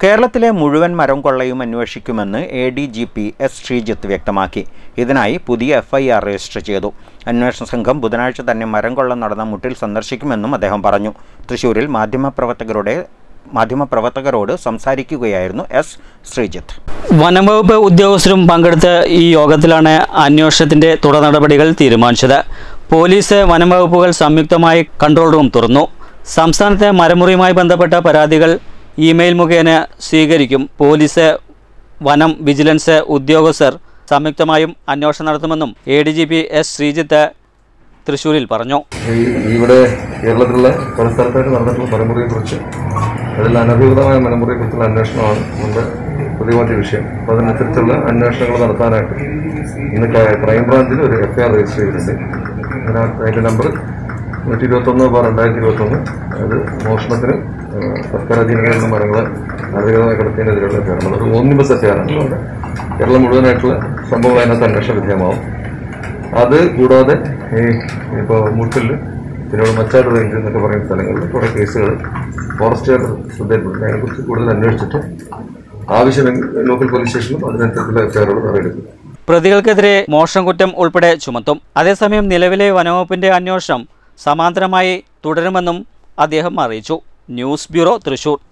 കേരളത്തിലെ മുഴുവൻ മരം കൊള്ളയും അന്വേഷിക്കുമെന്ന് A D G P S Sreejith വ്യക്തമാക്കി ഇതിനായി പുതിയ എഫ്ഐആർ രജിസ്റ്റർ ചെയ്തു അന്വേഷണ സംഘം ബുധനാഴ്ച തന്നെ മരം കൊള്ള നടന്ന മുട്ടിൽ സന്ദർശിക്കുമെന്നും അദ്ദേഹം പറഞ്ഞു തൃശൂരിൽ മാധ്യമപ്രവർത്തകരുടെ മാധ്യമപ്രവർത്തകരോട് സംസാരിക്കുകയായിരുന്നു എസ് ശ്രീജിത്ത് വനംവകുപ്പ് ഉദ്യോഗസ്ഥരും പങ്കെടുത്ത ഈ യോഗത്തിലാണ് അന്വേഷണത്തിന്റെ തുടർ നടപടികൾ തീരുമാനിച്ചത് പോലീസ് വനംവകുപ്പുകൾ സംയുക്തമായി കൺട്രോൾ റൂം തുറന്നു സംസ്ഥാനത്തെ മരമുറിയുമായി ബന്ധപ്പെട്ട പരാതികൾ ഇമെയിൽ മുഖേന സ്വീകരിക്കും പോലീസ് വനം വിജിലൻസ് ഉദ്യോഗസ്ഥർ സംയുക്തമായും അന്വേഷണം നടത്തുമെന്നും A D G P S Sreejith തൃശൂരിൽ പറഞ്ഞു ഈ ഇവിടെ കേരളത്തിലുള്ള പല സ്ഥലത്തായിട്ട് നടന്നിട്ടുള്ള മലമുറിയെ കുറിച്ച് അതിൽ അനധികൃതമായ മലമുറിയെ കുറിച്ചുള്ള അന്വേഷണമാണ് നമ്മുടെ പ്രതിപാദ്യ വിഷയം അപ്പോൾ അതിനനുസരിച്ചുള്ള അന്വേഷണങ്ങൾ നടത്താനായിട്ട് ഇന്ന് ക- ക്രൈംബ്രാഞ്ചിൽ ഒരു എഫ്ഐആർ രജിസ്റ്റർ ചെയ്തിട്ടുണ്ട് അതിനകത്ത് അതിന്റെ നമ്പർ നൂറ്റി ഇരുപത്തൊന്ന് ബാർ രണ്ടായിരത്തി ഇരുപത്തൊന്ന് അത് മോഷണത്തിന് ആ, സർക്കാർ അധീനതയിലുള്ള മരങ്ങളെ അനധികൃതമായി കടത്തിയതിനെതിരെയുള്ള എഫ്ഐആർ ഒരു ഓംനിബസ് എഫ്ഐആർ ആണ് ഇവിടെ. കേരളം മുഴുവനായിട്ടുള്ള സംഭവം അതിനകത്ത് അന്വേഷണ വിധേയമാവും അത് കൂടാതെ ഈ ഇപ്പോൾ മുട്ടില് പിന്നീട് മച്ചാട് റേഞ്ച് എന്നൊക്കെ പറയുന്ന സ്ഥലങ്ങളിൽ കുറേ കേസുകൾ ഫോറസ്റ്റുകാർ ശ്രദ്ധയിൽപ്പെടുന്നു അതിനെക്കുറിച്ച് കൂടുതൽ അന്വേഷിച്ചിട്ട് ആവശ്യമെങ്കിൽ ലോക്കൽ പോലീസ് സ്റ്റേഷനിലും അതിനനുസരിച്ചുള്ള എഫ്ഐആറുകൾ അറിയിക്കും പ്രതികൾക്കെതിരെ മോഷണം കുറ്റം ഉൾപ്പെടെ ചുമത്തും അതേസമയം നിലവിലെ വനവകുപ്പിന്റെ അന്വേഷണം സമാന്തരമായി തുടരുമെന്നും അദ്ദേഹം അറിയിച്ചു ന്യൂസ് ബ്യൂറോ തൃശൂർ